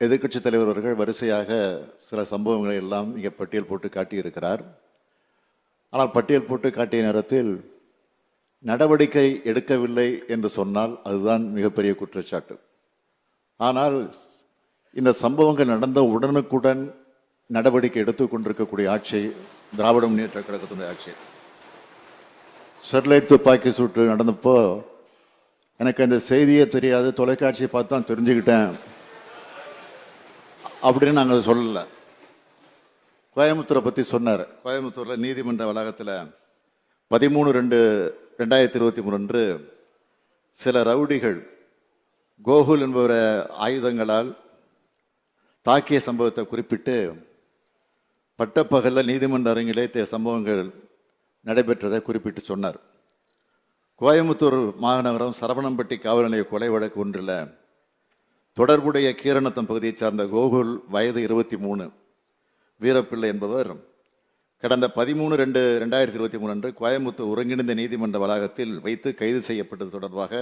எதிர்க்கட்சித் தலைவர் அவர்கள் வரிசையாக சில சம்பவங்களை எல்லாம் இங்கே பட்டியல் போட்டு காட்டியிருக்கிறார் ஆனால் பட்டியல் போட்டு காட்டிய நேரத்தில் நடவடிக்கை எடுக்கவில்லை என்று சொன்னால் அதுதான் மிகப்பெரிய குற்றச்சாட்டு ஆனால் இந்த சம்பவங்கள் நடந்த உடனுக்குடன் நடவடிக்கை எடுத்துக் கொண்டிருக்கக்கூடிய ஆட்சி திராவிட முன்னேற்ற கழகத்தினுடைய ஆட்சி ஸ்டெர்லைட் துப்பாக்கி சூட்டு நடந்தப்போ எனக்கு அந்த செய்தியே தெரியாது தொலைக்காட்சியை பார்த்து தான் தெரிஞ்சுக்கிட்டேன் அப்படின்னு நாங்கள் சொல்லலை கோயம்புத்தூரை பற்றி சொன்னார் கோயம்புத்தூரில் நீதிமன்ற வளாகத்தில் பதிமூணு ரெண்டு ரெண்டாயிரத்தி இருபத்தி மூணு அன்று சில ரவுடிகள் கோகுல் என்பவரை ஆயுதங்களால் தாக்கிய சம்பவத்தை குறிப்பிட்டு பட்டப்பகலில் நீதிமன்ற அரங்கிலே த- சம்பவங்கள் நடைபெற்றதை குறிப்பிட்டு சொன்னார் கோயம்புத்தூர் மாநகரம் சரவணம்பட்டி காவல் நிலைய கொலை வழக்கு ஒன்றில் தொடர்புடைய கீரணத்தம் பகுதியைச் சார்ந்த கோகுல் வயது இருபத்தி மூணு வீரப்பிள்ளை என்பவர் கடந்த பதிமூணு ரெண்டு ரெண்டாயிரத்தி இருபத்தி மூணு அன்று கோயம்புத்தூர் ஒருங்கிணைந்த நீதிமன்ற வளாகத்தில் வைத்து கைது செய்யப்பட்டது தொடர்பாக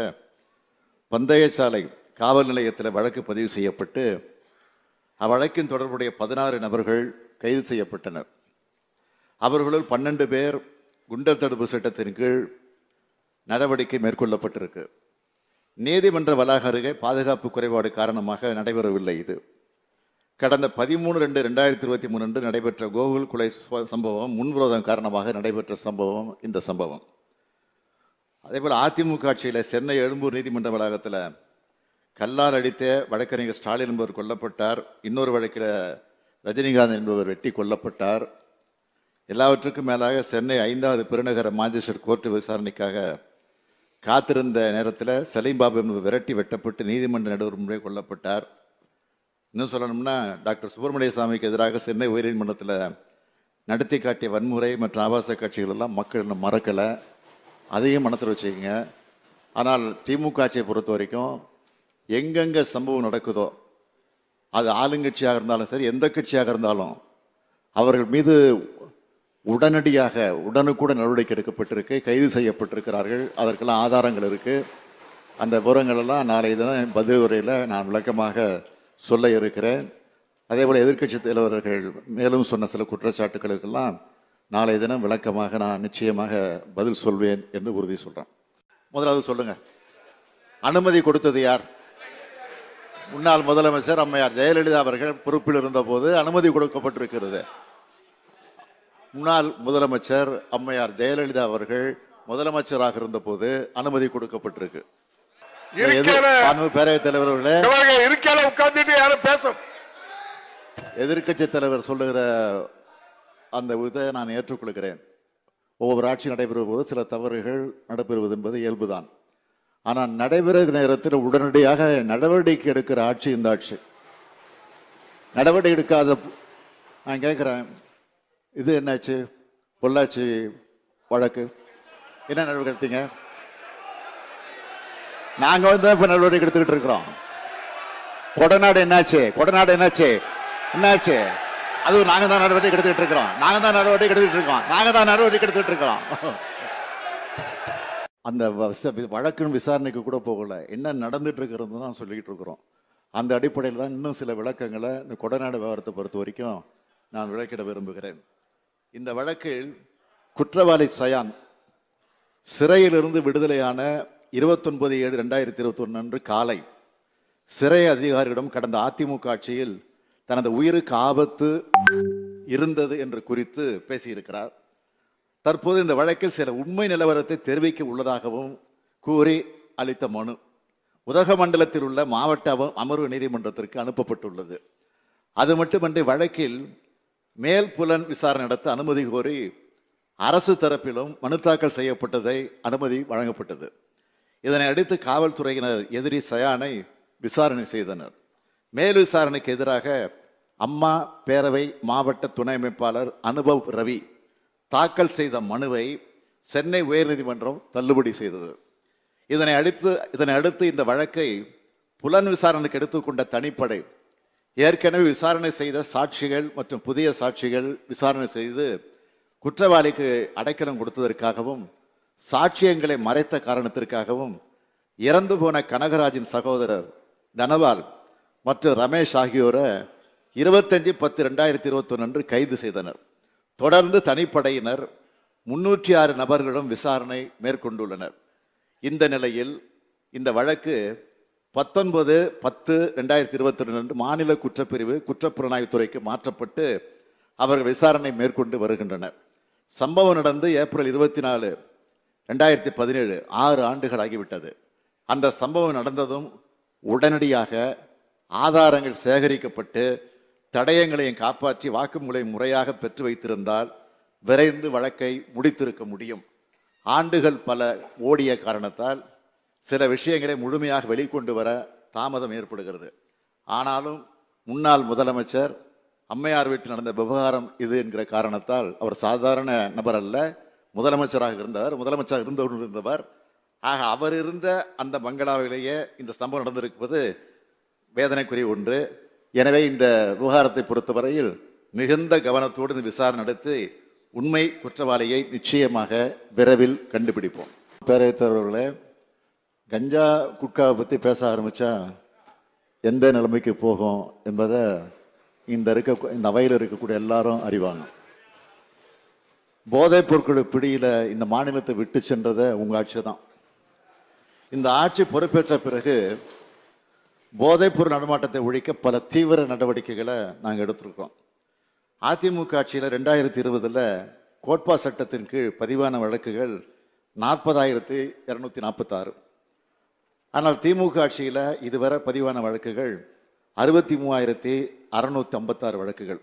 பந்தயச்சாலை காவல் நிலையத்தில் வழக்கு பதிவு செய்யப்பட்டு அவ்வழக்கின் தொடர்புடைய பதினாறு நபர்கள் கைது செய்யப்பட்டனர் அவர்களுள் பன்னெண்டு பேர் குண்டர் தடுப்பு சட்டத்தின் கீழ் நடவடிக்கை மேற்கொள்ளப்பட்டிருக்கு நீதிமன்ற வளாக அருகே பாதுகாப்பு குறைபாடு காரணமாக நடைபெறவில்லை இது கடந்த பதிமூணு ரெண்டு ரெண்டாயிரத்தி இருபத்தி மூணு அன்று நடைபெற்ற கோகுல் கொலை ச- சம்பவம் முன்விரோதம் காரணமாக நடைபெற்ற சம்பவம் இந்த சம்பவம் அதேபோல் அதிமுக ஆட்சியில் சென்னை எழும்பூர் நீதிமன்ற வளாகத்தில் கல்லால் அடித்த வழக்கறிஞர் ஸ்டாலின் என்பவர் கொல்லப்பட்டார் இன்னொரு வழக்கில் ரஜினிகாந்த் என்பவர் வெட்டி கொல்லப்பட்டார் எல்லாவற்றுக்கும் மேலாக சென்னை ஐந்தாவது பெருநகர மாஜிஸ்ட்ரேட் கோர்ட்டு விசாரணைக்காக காத்திருந்த நேரத்தில் சலீம் பாபு என்பவர் விரட்டி வெட்டப்பட்டு நீதிமன்ற நடுவர் முறை கொல்லப்பட்டார் இன்னும் சொல்லணும்னா டாக்டர் சுப்பிரமணிய சாமிக்கு எதிராக சென்னை உயர்நீதிமன்றத்தில் நடத்தி காட்டிய வன்முறை மற்றும் ஆபாச காட்சிகள் எல்லாம் மக்கள் இன்னும் மறக்கலை அதையும் மனசில் வச்சுக்கோங்க ஆனால் திமுக ஆட்சியை பொறுத்த வரைக்கும் எங்கெங்கே சம்பவம் நடக்குதோ அது ஆளுங்கட்சியாக இருந்தாலும் சரி எந்த கட்சியாக இருந்தாலும் அவர்கள் மீது உடனடியாக உடனுக்குடன் நடவடிக்கை எடுக்கப்பட்டிருக்கு கைது செய்யப்பட்டிருக்கிறார்கள் அதற்கெல்லாம் ஆதாரங்கள் இருக்கு அந்த விவரங்கள் எல்லாம் நாளை தினம் பதில் உரையில் நான் விளக்கமாக சொல்ல இருக்கிறேன் அதே போல் எதிர்க்கட்சி தலைவர்கள் மேலும் சொன்ன சில குற்றச்சாட்டுகளுக்கெல்லாம் நாளை தினம் விளக்கமாக நான் நிச்சயமாக பதில் சொல்வேன் என்று உறுதி சொல்றேன் முதலாவது சொல்லுங்க அனுமதி கொடுத்தது யார் முன்னாள் முதலமைச்சர் அம்மையார் ஜெயலலிதா அவர்கள் பொறுப்பில் இருந்தபோது அனுமதி கொடுக்கப்பட்டிருக்கிறது முன்னாள் முதலமைச்சர் அம்மையார் ஜெயலலிதா அவர்கள் முதலமைச்சராக இருந்தபோது அனுமதி கொடுக்கப்பட்டிருக்கு இருக்கையில மாண்பு பேரவைத் தலைவர் அவர்களே இவங்க இருக்கையில உட்கார்ந்துட்டு யாரும் பேச எதிர்க்கட்சி தலைவர் சொல்லுகிற அந்த இதை நான் ஏற்றுக்கொள்கிறேன் ஒவ்வொரு ஆட்சி நடைபெறும் போது சில தவறுகள் நடைபெறுவது என்பது இயல்புதான் ஆனால் நடைபெறுகிற நேரத்தில் உடனடியாக நடவடிக்கை எடுக்கிற ஆட்சி இந்த ஆட்சி நடவடிக்கை எடுக்காத நான் கேட்குறேன் இது என்னாச்சு பொள்ளாச்சி வழக்கு என்ன நடவடிக்கை எடுத்தீங்க நாங்க வந்து இப்ப நடவடிக்கை எடுத்துக்கிட்டு இருக்கிறோம் கொடநாடு என்னாச்சு கொடநாடு என்னாச்சு என்னாச்சு அது நாங்க தான் நடவடிக்கை எடுத்துக்கிட்டு இருக்கிறோம் நாங்க தான் நடவடிக்கை எடுத்துக்கிட்டு இருக்கோம் நாங்க தான் நடவடிக்கை எடுத்துக்கிட்டு இருக்கிறோம் அந்த வச- வழக்கின் விசாரணைக்கு கூட போகல என்ன நடந்துட்டு இருக்கிறது தான் சொல்லிக்கிட்டு இருக்கிறோம் அந்த அடிப்படையில் தான் இன்னும் சில விளக்கங்களை இந்த கொடநாடு விவகாரத்தை பொறுத்த வரைக்கும் நான் விளக்கிட விரும்புகிறேன் இந்த வழக்கில் குற்றவாளி சயான் சிறையிலிருந்து விடுதலையான இருபத்தொன்பது ஏழு ரெண்டாயிரத்தி இருபத்தொன்னு அன்று காலை சிறை அதிகாரியிடம் கடந்த அதிமுக ஆட்சியில் தனது உயிருக்கு ஆபத்து இருந்தது என்று குறித்து பேசியிருக்கிறார் தற்போது இந்த வழக்கில் சில உண்மை நிலவரத்தை தெரிவிக்க உள்ளதாகவும் கூறி அளித்த மனு உதகமண்டலத்தில் உள்ள மாவட்ட அம- அமர்வு நீதிமன்றத்திற்கு அனுப்பப்பட்டுள்ளது அது மட்டுமன்றி வழக்கில் மேல் புலன் விசாரணை நடத்த அனுமதி கோரி அரசு தரப்பிலும் மனு தாக்கல் செய்யப்பட்டதை அனுமதி வழங்கப்பட்டது இதனை அடுத்து காவல்துறையினர் எதிரி சயானை விசாரணை செய்தனர் மேல் விசாரணைக்கு எதிராக அம்மா பேரவை மாவட்ட துணை அமைப்பாளர் அனுபவ் ரவி தாக்கல் செய்த மனுவை சென்னை உயர்நீதிமன்றம் தள்ளுபடி செய்தது இதனை அடுத்து இதனை அடுத்து இந்த வழக்கை புலன் விசாரணைக்கு எடுத்துக்கொண்ட தனிப்படை ஏற்கனவே விசாரணை செய்த சாட்சிகள் மற்றும் புதிய சாட்சிகள் விசாரணை செய்து குற்றவாளிக்கு அடைக்கலம் கொடுத்ததற்காகவும் சாட்சியங்களை மறைத்த காரணத்திற்காகவும் இறந்து போன கனகராஜின் சகோதரர் தனபால் மற்றும் ரமேஷ் ஆகியோரை இருபத்தஞ்சு பத்து ரெண்டாயிரத்தி இருபத்தொன்று அன்று கைது செய்தனர் தொடர்ந்து தனிப்படையினர் முன்னூற்றி ஆறு நபர்களிடம் விசாரணை மேற்கொண்டுள்ளனர் இந்த நிலையில் இந்த வழக்கு பத்தொன்பது பத்து ரெண்டாயிரத்தி இருபத்தி ரெண்டு அன்று மாநில குற்றப்பிரிவு குற்றப்புலனாய்வுத்துறைக்கு மாற்றப்பட்டு அவர்கள் விசாரணை மேற்கொண்டு வருகின்றனர் சம்பவம் நடந்து ஏப்ரல் இருபத்தி நாலு ரெண்டாயிரத்தி பதினேழு ஆறு ஆண்டுகள் ஆகிவிட்டது அந்த சம்பவம் நடந்ததும் உடனடியாக ஆதாரங்கள் சேகரிக்கப்பட்டு தடயங்களையும் காப்பாற்றி வாக்குமூலை முறையாக பெற்று வைத்திருந்தால் விரைந்து வழக்கை முடித்திருக்க முடியும் ஆண்டுகள் பல ஓடிய காரணத்தால் சில விஷயங்களை முழுமையாக வெளிக்கொண்டு வர தாமதம் ஏற்படுகிறது ஆனாலும் முன்னாள் முதலமைச்சர் அம்மையார் வீட்டில் நடந்த விவகாரம் இது என்கிற காரணத்தால் அவர் சாதாரண நபர் அல்ல முதலமைச்சராக இருந்தவர் முதலமைச்சராக இருந்தவர் இருந்தவர் ஆக அவர் இருந்த அந்த பங்களாவிலேயே இந்த சம்பவம் நடந்திருப்பது வேதனைக்குரிய ஒன்று எனவே இந்த விவகாரத்தை பொறுத்தவரையில் மிகுந்த கவனத்தோடு இந்த விசாரணை நடத்தி உண்மை குற்றவாளியை நிச்சயமாக விரைவில் கண்டுபிடிப்போம் பேரவைத்தவர்களே கஞ்சா குட்காவை பற்றி பேச ஆரம்பித்தா எந்த நிலைமைக்கு போகும் என்பதை இந்த இருக்க இந்த அவையில் இருக்கக்கூடிய எல்லாரும் அறிவாங்க போதைப் பொருட்கள் பிடியில் இந்த மாநிலத்தை விட்டு சென்றதை உங்கள் ஆட்சி தான் இந்த ஆட்சி பொறுப்பேற்ற பிறகு போதைப்பொருள் நடமாட்டத்தை ஒழிக்க பல தீவிர நடவடிக்கைகளை நாங்கள் எடுத்திருக்கோம் அதிமுக ஆட்சியில் ரெண்டாயிரத்தி இருபதில் கோட்பா சட்டத்தின் கீழ் பதிவான வழக்குகள் நாற்பதாயிரத்தி இரநூத்தி நாற்பத்தாறு ஆனால் திமுக ஆட்சியில் இதுவரை பதிவான வழக்குகள் அறுபத்தி மூவாயிரத்தி அறுநூத்தி ஐம்பத்தாறு வழக்குகள்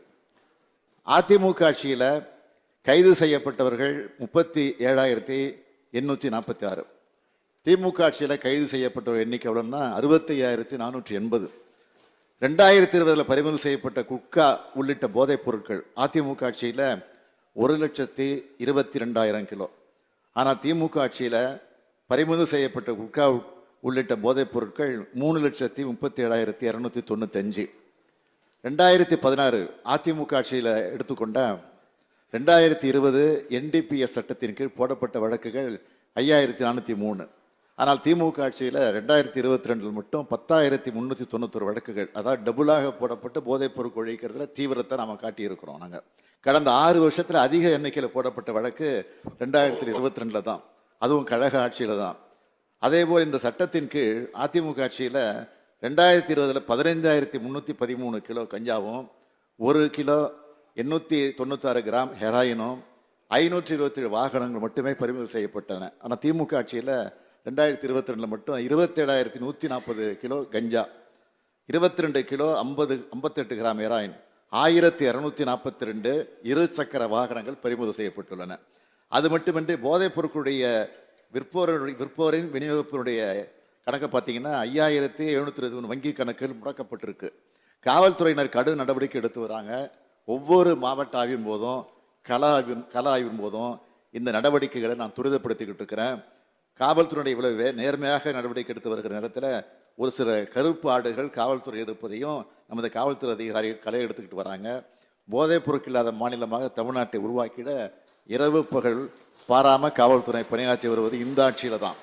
அதிமுக ஆட்சியில் கைது செய்யப்பட்டவர்கள் முப்பத்தி ஏழாயிரத்தி எண்ணூற்றி நாற்பத்தி ஆறு திமுக ஆட்சியில் கைது செய்யப்பட்டவர் எண்ணிக்கை எவ்வளோன்னா அறுபத்தி ஐயாயிரத்தி நானூற்றி எண்பது ரெண்டாயிரத்தி இருபதில் பறிமுதல் செய்யப்பட்ட குட்கா உள்ளிட்ட போதைப் பொருட்கள் அதிமுக ஆட்சியில் ஒரு லட்சத்தி இருபத்தி ரெண்டாயிரம் கிலோ ஆனால் திமுக ஆட்சியில் பறிமுதல் செய்யப்பட்ட குட்கா உள்ளிட்ட போதைப் பொருட்கள் மூணு லட்சத்தி முப்பத்தி ஏழாயிரத்தி இரநூத்தி தொண்ணூத்தஞ்சு ரெண்டாயிரத்தி பதினாறு அதிமுக ஆட்சியில் எடுத்துக்கொண்ட ரெண்டாயிரத்தி இருபது என்டிபிஎஸ் சட்டத்தின் கீழ் போடப்பட்ட வழக்குகள் ஐயாயிரத்தி நானூற்றி மூணு ஆனால் திமுக ஆட்சியில் ரெண்டாயிரத்தி இருபத்தி ரெண்டில் மட்டும் பத்தாயிரத்தி முந்நூற்றி தொண்ணூத்தொரு வழக்குகள் அதாவது டபுளாக போடப்பட்டு போதைப் பொருட்கள் ஒழிக்கிறதுல தீவிரத்தை நாம் காட்டியிருக்கிறோம் நாங்கள் கடந்த ஆறு வருஷத்தில் அதிக எண்ணிக்கையில் போடப்பட்ட வழக்கு ரெண்டாயிரத்தி இருபத்தி ரெண்டில் தான் அதுவும் கழக ஆட்சியில் தான் அதேபோல் இந்த சட்டத்தின் கீழ் அதிமுக ஆட்சியில் ரெண்டாயிரத்தி இருபதில் பதினைஞ்சாயிரத்தி முந்நூற்றி பதிமூணு கிலோ கஞ்சாவும் ஒரு கிலோ எண்ணூற்றி தொண்ணூத்தாறு கிராம் ஹெராயினும் ஐநூற்றி இருபத்தி ஏழு வாகனங்கள் மட்டுமே பறிமுதல் செய்யப்பட்டன ஆனால் திமுக ஆட்சியில் ரெண்டாயிரத்தி இருபத்தி ரெண்டில் மட்டும் இருபத்தேழாயிரத்தி நூற்றி நாற்பது கிலோ கஞ்சா இருபத்தி ரெண்டு கிலோ ஐம்பது ஐம்பத்தெட்டு கிராம் ஹெராயின் ஆயிரத்தி இரநூத்தி நாற்பத்தி ரெண்டு இரு சக்கர வாகனங்கள் பறிமுதல் செய்யப்பட்டுள்ளன அது மட்டுமின்றி போதைப் பொருட்களுடைய விற்போருடைய விற்போரின் விநியோகத்தினுடைய கணக்கை பார்த்தீங்கன்னா ஐயாயிரத்தி எழுநூத்தி இருபத்தி மூணு வங்கி கணக்குகள் முடக்கப்பட்டிருக்கு காவல்துறையினர் கடும் நடவடிக்கை எடுத்து வராங்க ஒவ்வொரு மாவட்ட ஆய்வின் போதும் கள ஆய்வின் கள ஆய்வின் போதும் இந்த நடவடிக்கைகளை நான் துரிதப்படுத்திக்கிட்டு இருக்கிறேன் காவல்துறையுடைய இவ்வளவு நேர்மையாக நடவடிக்கை எடுத்து வருகிற நேரத்தில் ஒரு சில கருப்பு ஆடுகள் காவல்துறை இருப்பதையும் நமது காவல்துறை அதிகாரிகள் களை எடுத்துக்கிட்டு வராங்க போதைப் பொருட்கள் இல்லாத மாநிலமாக தமிழ்நாட்டை உருவாக்கிட இரவு பகல் பாராம காவல்துறை பணியாற்றி வருவது இந்த ஆட்சியில தான்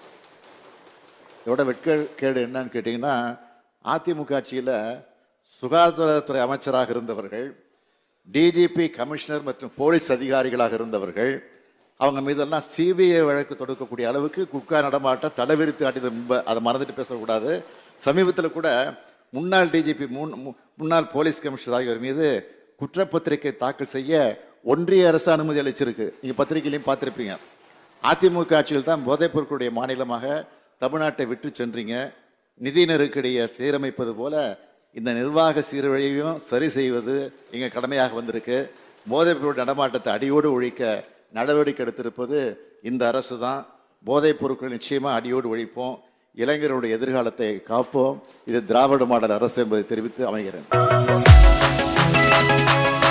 இதோட வெட்கேடு என்னன்னு கேட்டிங்கன்னா அதிமுக ஆட்சியில் சுகாதாரத்துறை அமைச்சராக இருந்தவர்கள் டிஜிபி கமிஷனர் மற்றும் போலீஸ் அதிகாரிகளாக இருந்தவர்கள் அவங்க மீதெல்லாம் சிபிஐ வழக்கு தொடுக்கக்கூடிய அளவுக்கு குட்கா நடமாட்ட தலைவிரித்து ஆட்டியது முன்பு அதை மறந்துட்டு பேசக்கூடாது சமீபத்தில் கூட முன்னாள் டிஜிபி முன்னாள் போலீஸ் கமிஷனர் ஆகியோர் மீது குற்றப்பத்திரிகை தாக்கல் செய்ய ஒன்றிய அரசு அனுமதி அளிச்சிருக்கு நீங்க பத்திரிகையிலையும் பார்த்திருப்பீங்க அதிமுக ஆட்சியில் தான் போதைப் பொருட்களுடைய மாநிலமாக தமிழ்நாட்டை விட்டு சென்றீங்க நிதி நெருக்கடியை சீரமைப்பது போல இந்த நிர்வாக சீர்வழியையும் சரி செய்வது எங்க கடமையாக வந்திருக்கு போதைப் பொருள் நடமாட்டத்தை அடியோடு ஒழிக்க நடவடிக்கை எடுத்திருப்பது இந்த அரசு தான் போதைப் பொருட்கள் நிச்சயமா அடியோடு ஒழிப்போம் இளைஞர்களுடைய எதிர்காலத்தை காப்போம் இது திராவிட மாடல் அரசு என்பதை தெரிவித்து அமைகிறேன்